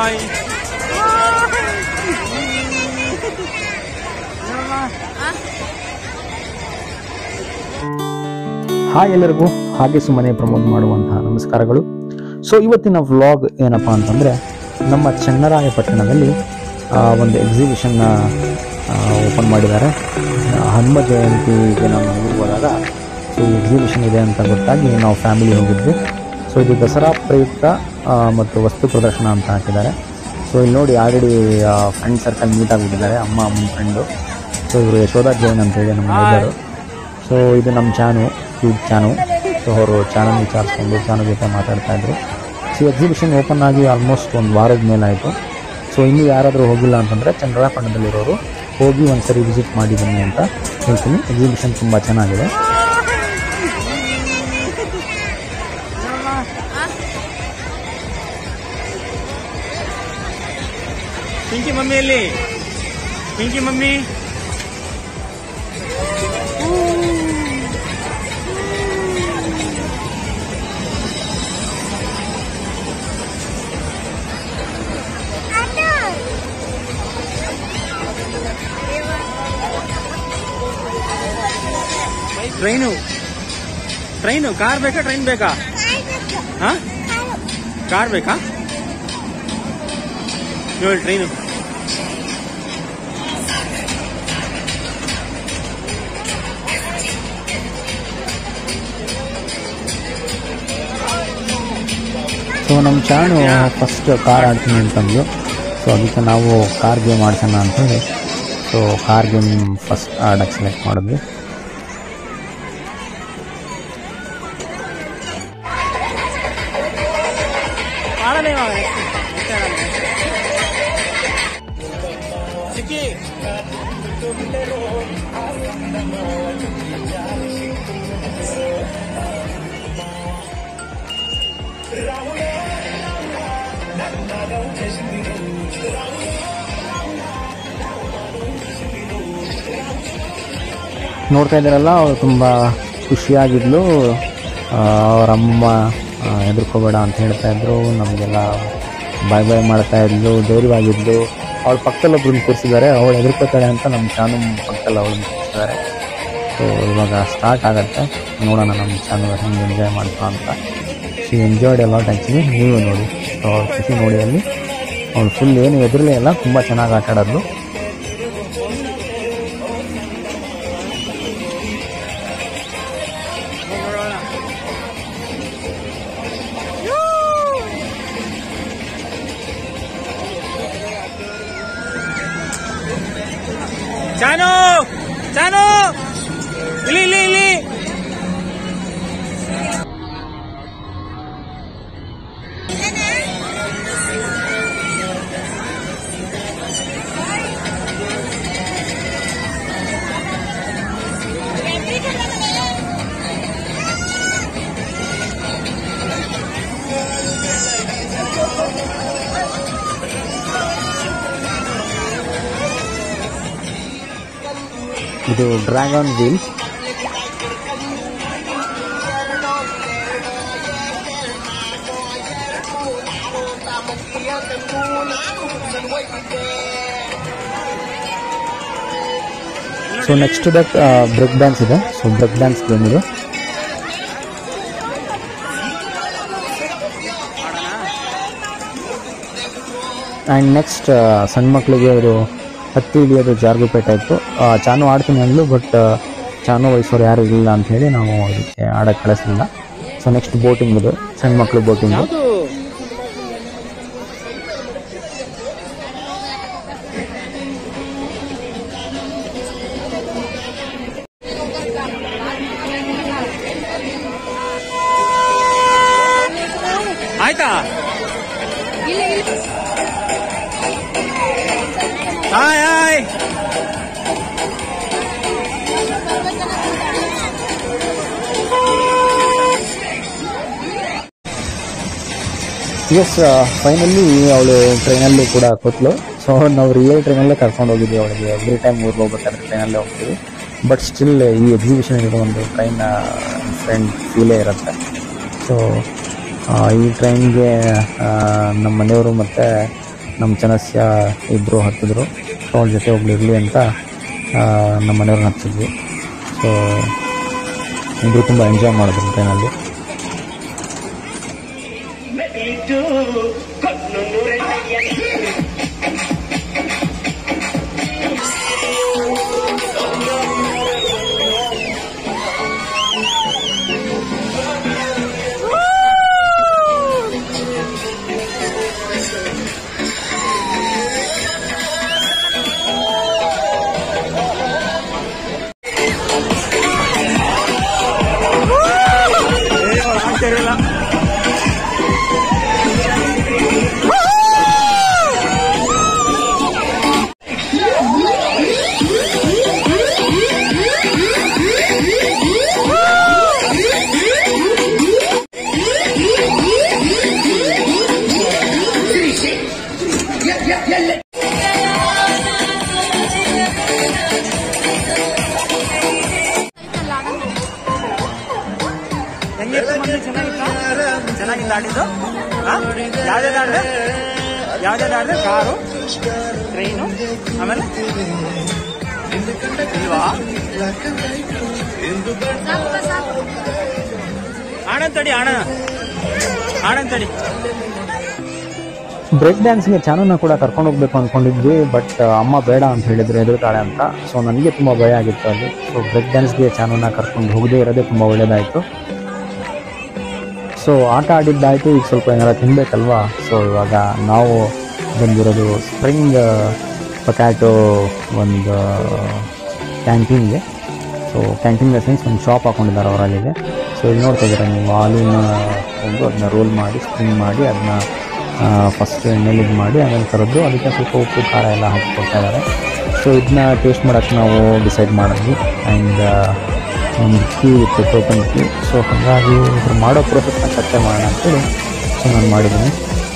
Hi hi ಎಲ್ಲರಿಗೂ ಹಾಗೆ ಸುಮ್ಮನೆ ಪ್ರಮೋದ್ ಮಾಡುವಂತಹ ನಮಸ್ಕಾರಗಳು ಸೊ ಇವತ್ತಿನ ವ್ಲಾಗ್ ಏನಪ್ಪ ಅಂತಂದರೆ ನಮ್ಮ ಚನ್ನರಾಯಪಟ್ಟಣದಲ್ಲಿ ಆ, ಒಂದು ಎಕ್ಸಿಬಿಷನ್ನ ಓಪನ್ ಮಾಡಿದ್ದಾರೆ ಆ, ಹನುಮ ಜಯಂತಿಗೆ ನಾವು ಊರಿಗೆ ಹೋದಾಗ ಸೊ ಈ ಎಕ್ಸಿಬಿಷನ್ ಇದೆ ಅಂತ ಗೊತ್ತಾಗಿ ನಾವು ಫ್ಯಾಮಿಲಿ ಹೋಗಿದ್ವಿ ಸೊ ಇದು ದಸರಾ ಪ್ರಯುಕ್ತ ಆ, ಮತ್ತು ವಸ್ತು ಪ್ರದರ್ಶನ ಅಂತ ಹಾಕಿದ್ದಾರೆ ಸೊ ಇಲ್ಲಿ ನೋಡಿ ಆಲ್ರೆಡಿ ಫ್ರೆಂಡ್ ಸರ್ಕಲ್ ಮೀಟ್ ಆಗಿಬಿಟ್ಟಿದ್ದಾರೆ ಅಮ್ಮ ಅಮ್ಮನ ಫ್ರೆಂಡು ಸೊ ಇವರು ಯಶೋಧ ಜೈನ್ ಅಂತೇಳಿ ನಮ್ಮ ನೈಬರು ಸೊ ಇದು ನಮ್ಮ ಚಾನು ಯೂಟ್ಯೂಬ್ ಚಾನು ಸೊ ಅವರು ಚಾನಲ್ ವಿಚಾರಿಸ್ಕೊಂಡು ಚಾನು ಜೊತೆ ಮಾತಾಡ್ತಾ ಇದ್ರು ಸೊ ಎಕ್ಸಿಬಿಷನ್ ಓಪನ್ ಆಗಿ ಆಲ್ಮೋಸ್ಟ್ ಒಂದು ವಾರದ ಮೇಲೆ ಆಯಿತು ಸೊ ಇನ್ನೂ ಯಾರಾದರೂ ಹೋಗಿಲ್ಲ ಅಂತಂದರೆ ಚಂದ್ರಪಟ್ಟಣದಲ್ಲಿರೋರು ಹೋಗಿ ಒಂದ್ಸರಿ ವಿಸಿಟ್ ಮಾಡಿ ಬನ್ನಿ ಅಂತ ಹೇಳ್ತೀನಿ ಎಕ್ಸಿಬಿಷನ್ ತುಂಬ ಚೆನ್ನಾಗಿದೆ ಪಿಂಕಿ ಮಮ್ಮಿ ಎಲ್ಲಿ Pinky mummy train train car ಬೇಕಾ ಟ್ರೈನ್ ಬೇಕಾ ಹಾ ಕಾರ್ ಬೇಕಾ ನೋಡಿ ಟ್ರೈನು ಸೊ ನಮ್ಮ ಚಾನು ಫಸ್ಟ್ ಕಾರ್ ಆಡ್ತೀನಿ ಅಂತಂದು ಸೊ ಅದಕ್ಕೆ ನಾವು ಕಾರ್ ಗೇಮ್ ಆಡ್ಸೋಣ ಅಂತೇಳಿ ಸೊ ಕಾರ್ ಗೇಮ್ ಫಸ್ಟ್ ಆಡಕ್ಕೆ ಸೆಲೆಕ್ಟ್ ಮಾಡಿದ್ವಿ ಆಡಲೇ ಇವಾಗ ಸಿಕ್ಕಿ ನೋಡ್ತಾ ಇದ್ದಾರಲ್ಲ ಅವಳು ತುಂಬ ಖುಷಿಯಾಗಿದ್ಲು ಆ, ಅವ್ರ ಅಮ್ಮ ಹೆದರ್ಕೋಬೇಡ ಅಂತ ಹೇಳ್ತಾ ಇದ್ರು ನಮಗೆಲ್ಲ ಬಾಯ್ ಬಾಯ್ ಮಾಡ್ತಾ ಇದ್ಲು ಧೈರ್ಯವಾಗಿದ್ಲು ಅವಳ ಪಕ್ಕದಲ್ಲಿ ಒಬ್ರನ್ನ ಕೂರಿಸಿದ್ದಾರೆ ಅವಳು ಹೆದರ್ಕೋತಾಳೆ ಅಂತ ನಮ್ಮ ಚಾನು ಪಕ್ಕದಲ್ಲಿ ಅವಳನ್ನ ಕೂರಿಸಿದ್ದಾರೆ ಸೊ ಇವಾಗ ಸ್ಟಾರ್ಟ್ ಆಗುತ್ತೆ ನೋಡೋಣ ನಮ್ಮ ಚಾನು ಹೆಂಗೆ ಎಂಜಾಯ್ ಮಾಡ್ತಾ ಅಂತ ಶಿ ಎಂಜಾಯ್ಡ್ ಅಲಾಟ್ ಆ್ಯಕ್ಚುಲಿ ನೀವು ನೋಡಿ ಸೊ ಅವ್ಳ ಖುಷಿ ನೋಡಿ ಅಲ್ಲಿ ಅವಳು ಫುಲ್ ಏನು ಎದುರಲೇ ಇಲ್ಲ ತುಂಬ ಚೆನ್ನಾಗಿ ಆಟ ಆಡೋದು ನೋಡೋಣ ಚಾನು ಚಾನು ಇಲ್ಲಿ ಇಲ್ಲಿ ಇಲ್ಲಿ ಇದು dragon wheel so next that break dance ಇದೆ ಸೊ ಬ್ರೇಕ್ ಡ್ಯಾನ್ಸ್ ಗೇಮ್ ಇದು ಆ್ಯಂಡ್ ನೆಕ್ಸ್ಟ್ ಸಣ್ಣ ಮಕ್ಕಳಿಗೆ ಅವರು ಹತ್ತಿ ಇಳಿಯೋದು ಜಾರ್ಗುಪೇಟೆ ಇತ್ತು ಆ, ಚಾನು ಆಡ್ತೀನಿ ಅಂದ್ಲು ಬಟ್ ಚಾನು ವಯಸ್ಸವ್ರು ಯಾರು ಇರಲಿಲ್ಲ ಅಂತ ಹೇಳಿ ನಾವು ಅದಕ್ಕೆ ಆಡಕ್ಕೆ ಕಳಿಸಲಿಲ್ಲ ಸೊ ನೆಕ್ಸ್ಟ್ ಬೋಟಿಂಗ್ ಇದು ಸಣ್ಣ ಮಕ್ಕಳು ಬೋಟಿಂಗು ಯಾವುದು ಆಯ್ತಾ ಹಾಯ್ ಹಾಯ್ ಎಸ್ ಫೈನಲಿ ಅವಳು ಟ್ರೈನಲ್ಲಿ ಕೂಡ ಕೂತ್ಲು ಸೊ ನಾವು ರಿಯಲ್ ಟ್ರೈನಲ್ಲೇ ಕರ್ಕೊಂಡು ಹೋಗಿದ್ವಿ ಅವಳಿಗೆ ಎವ್ರಿ ಟೈಮ್ ಊರಿಗೆ ಹೋಗ್ಬೇಕಾದ್ರೆ ಟ್ರೈನಲ್ಲೇ ಹೋಗ್ತೀವಿ ಬಟ್ ಸ್ಟಿಲ್ ಈ ಎಕ್ಸಿಬಿಷನ್ ಇರೋ ಒಂದು ಟ್ರೈನ್ ಫ್ರೆಂಡ್ ಫೀಲೇ ಇರುತ್ತೆ ಸೊ ಈ ಟ್ರೈನ್ಗೆ ನಮ್ಮ ಮನೆಯವರು ಮತ್ತು ನಮ್ಮ ಜನಸ್ಯ ಇಬ್ಬರು ಹತ್ತಿದ್ರು ಸೊ ಅವ್ರ ಜೊತೆ ಒಬ್ಳು ಇರಲಿ ಅಂತ ಆ, ನಮ್ಮ ಮನೆಯವ್ರನ್ನ ಹಚ್ಚಿದ್ವಿ ಸೊ ಇಬ್ಬರು ತುಂಬ ಎಂಜಾಯ್ ಮಾಡಿದ್ರು ಟ್ರೈನಲ್ಲಿ ಆಗ್ತಿರಲಿಲ್ಲ ಹೆಂಗಿತ್ತು ಮಮ್ಮಿ ಚೆನ್ನಾಗಿತ್ತ ಚೆನ್ನಾಗಿತ್ತು ಆಡಿದ್ದು ಯಾವ್ದಾದ್ರು ಆಡಿದೆ ಯಾವ್ದಾದ್ರು ಆಡಿದೆ ಕಾರು ಟ್ರೈನು ಆಮೇಲೆ ಇಲ್ವಾ ಆನಂದ್ ತಡಿ ಆಣ ಆನಂದ್ ತಡಿ ಬ್ರೇಕ್ ಡ್ಯಾನ್ಸ್ಗೆ ಚಾನಲ್ನ ಕೂಡ ಕರ್ಕೊಂಡು ಹೋಗ್ಬೇಕು ಅಂದ್ಕೊಂಡಿದ್ವಿ ಬಟ್ ಅಮ್ಮ ಬೇಡ ಅಂತ ಹೇಳಿದ್ರು ಎದುರುತ್ತಾಳೆ ಅಂತ ಸೊ ನನಗೆ ತುಂಬ ಭಯ ಆಗಿತ್ತು ಅಲ್ಲಿ ಸೊ ಬ್ರೇಕ್ ಡ್ಯಾನ್ಸ್ಗೆ ಚಾನಲ್ನ ಕರ್ಕೊಂಡು ಹೋಗದೇ ಇರೋದೇ ತುಂಬ ಒಳ್ಳೆಯದಾಯಿತು ಸೊ ಆಟ ಆಡಿದ್ದಾಯಿತು ಈಗ ಸ್ವಲ್ಪ ಏನಾರ ತಿನ್ನಬೇಕಲ್ವಾ ಸೊ ಇವಾಗ ನಾವು ಬಂದಿರೋದು ಸ್ಪ್ರಿಂಗ್ ಪೊಟ್ಯಾಟೊ ಒಂದು ಕ್ಯಾಂಟೀನ್ಗೆ ಸೊ ಕ್ಯಾಂಟೀನ್ ಸೆನ್ಸ್ ಒಂದು ಶಾಪ್ ಹಾಕೊಂಡಿದ್ದಾರೆ ಅವರಲ್ಲಿಗೆ ಸೊ ಇಲ್ಲಿ ನೋಡ್ತಾ ಇದ್ದೀರಾ ನೀವು ಹಾಲಿನ ಒಂದು ಅದನ್ನ ರೋಲ್ ಮಾಡಿ ಸ್ಪ್ರಿಂಗ್ ಮಾಡಿ ಅದನ್ನ ಫಸ್ಟ್ ಎಣ್ಣೆಲಿ ಇದು ಮಾಡಿ ಆಮೇಲೆ ಕರೆದು ಅದಕ್ಕೆ ಸ್ವಲ್ಪ ಉಪ್ಪು ಖಾರ ಎಲ್ಲ ಹಾಕಿ ಕೊಡ್ತಾ ಇದ್ದಾರೆ ಸೊ ಇದನ್ನ ಟೇಸ್ಟ್ ಮಾಡೋಕ್ಕೆ ನಾವು ಡಿಸೈಡ್ ಮಾಡಿದ್ವಿ ಆ್ಯಂಡ್ ಒಂದು ಕೀ ಇತ್ತು ಟೋಕನ್ ಕೀ ಸೊ ಹಾಗಾಗಿ ಇದ್ರ ಮಾಡೋ ಪ್ರೊಸೆಸ್ನ ಚರ್ಚೆ ಮಾಡೋಣ ಅಂತೇಳಿ ಸೊ ನಾನು ಮಾಡಿದ್ದೀನಿ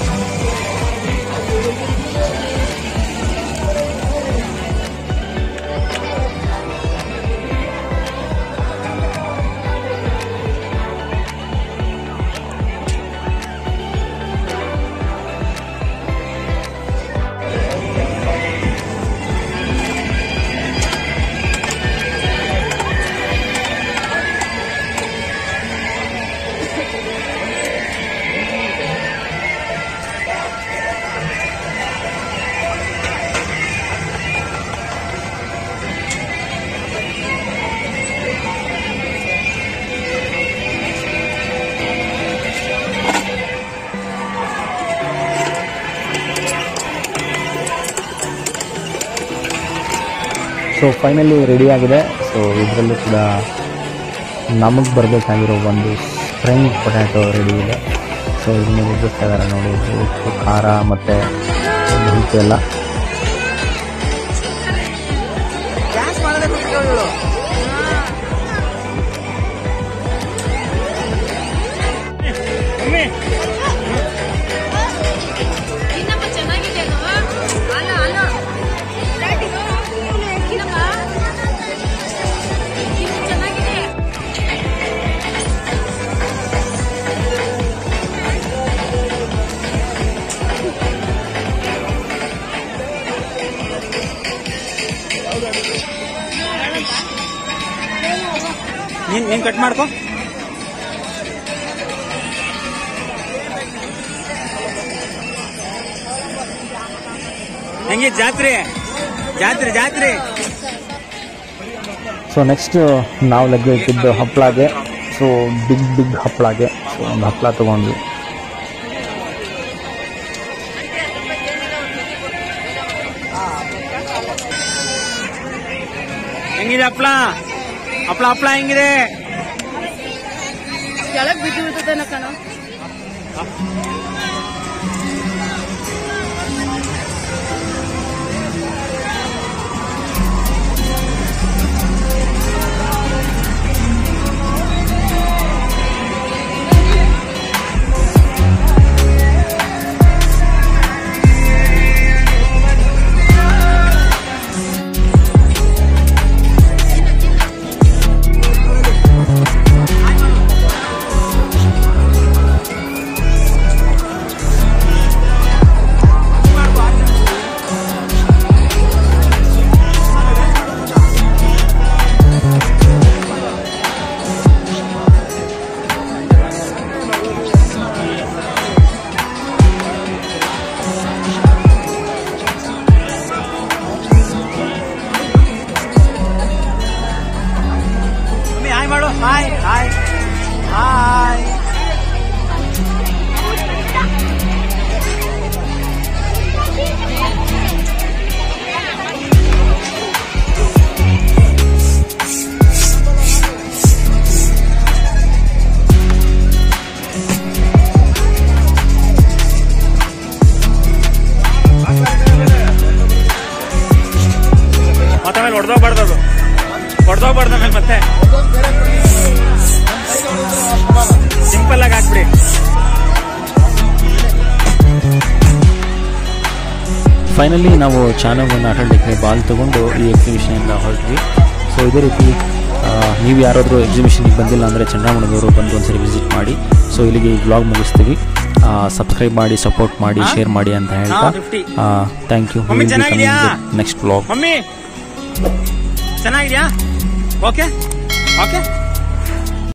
ಸೊ ಫೈನಲಿ ರೆಡಿ ಆಗಿದೆ ಸೊ ಇದರಲ್ಲೂ ಕೂಡ ನಮಗೆ ಬರಬೇಕಾಗಿರೋ ಒಂದು ಸ್ಪ್ರಿಂಗ್ ಪೊಟ್ಯಾಟೊ ರೆಡಿ ಇದೆ ಸೊ ಇದನ್ನ ರುಬ್ಬಿಸ್ತಾ ಇದ್ದಾರೆ ನೋಡಿ ಉಪ್ಪು ಖಾರ ಮತ್ತು ಉಪ್ಪು ಎಲ್ಲ ಡ್ಯಾನ್ಸ್ ಮಾಡೋದೇ ಕೂತ್ಕೊಳ್ಳೋಳು ಮಮ್ಮಿ ಇನ್ನಪ್ಪ ಚೆನ್ನಾಗಿದೆ ಅದು ಅಲ್ಲ ಅಲ್ಲ ಇನ್ನಪ್ಪ ಇದು ಚೆನ್ನಾಗಿದೆ ನೀನ್ ನೀನ್ ಕಟ್ ಮಾಡ್ಕೊ ಹೆಂಗೆ ಜಾತ್ರೆ ಜಾತ್ರೆ ಜಾತ್ರೆ ಸೊ ನೆಕ್ಸ್ಟ್ ನಾವು ಲಗ್ಗೆ ಇಟ್ಟಿದ್ದು ಹಪ್ಪಳಾಗೆ ಸೊ ಬಿಗ್ ಬಿಗ್ ಹಪ್ಪಳಾಗೆ ಸೊ ಒಂದು ಹಪ್ಪಳ ತೊಗೊಂಡ್ವಿ ಹೆಂಗಿದೆ ಹಪ್ಳ ಹಪ್ಳ ಹಪ್ಳ ಹೆಂಗಿದೆ ಕೆಳಗ್ ಬಿದ್ದು ಬಿಡ್ತದೇನ ಕಣ ಹೊಡೆದೋಗ್ಬಾರ್ದು ಅದು ಹೊಡೆದೋಗ್ಬಾರ್ದು ಆಮೇಲೆ ಮತ್ತೆ ಸಿಂಪಲ್ ಆಗಿ ಹಾಕ್ಬಿಡಿ ಫೈನಲಿ ನಾವು ಚಾನಲ್ನ ಆಟಾಡಲಿಕ್ಕೆ ಬಾಲ್ ತಗೊಂಡು ಈ ಎಕ್ಸಿಬಿಷನಿಂದ ಹೊರಟ್ವಿ ಸೊ ಇದೇ ರೀತಿ ಆ, ನೀವು ಯಾರಾದರೂ ಎಕ್ಸಿಬಿಷನಿಗೆ ಬಂದಿಲ್ಲ ಅಂದರೆ ಚಂದ್ರಮಣದವರು ಬಂದು ಒಂದ್ಸರಿ ವಿಸಿಟ್ ಮಾಡಿ ಸೊ ಇಲ್ಲಿಗೆ ಈ ಬ್ಲಾಗ್ ಮುಗಿಸ್ತೀವಿ ಸಬ್ಸ್ಕ್ರೈಬ್ ಮಾಡಿ ಸಪೋರ್ಟ್ ಮಾಡಿ ಹಾ? ಶೇರ್ ಮಾಡಿ ಅಂತ ಹೇಳ್ತಾ ಹಾ, 50. ಥ್ಯಾಂಕ್ ಯು ಮಮ್ಮಿ ಚೆನ್ನಾಗಿದ್ಯಾ? ನೆಕ್ಸ್ಟ್ ಬ್ಲಾಗ್ ಮಮ್ಮಿ ಚೆನ್ನಾಗಿದ್ಯಾ ಓಕೆ ಓಕೆ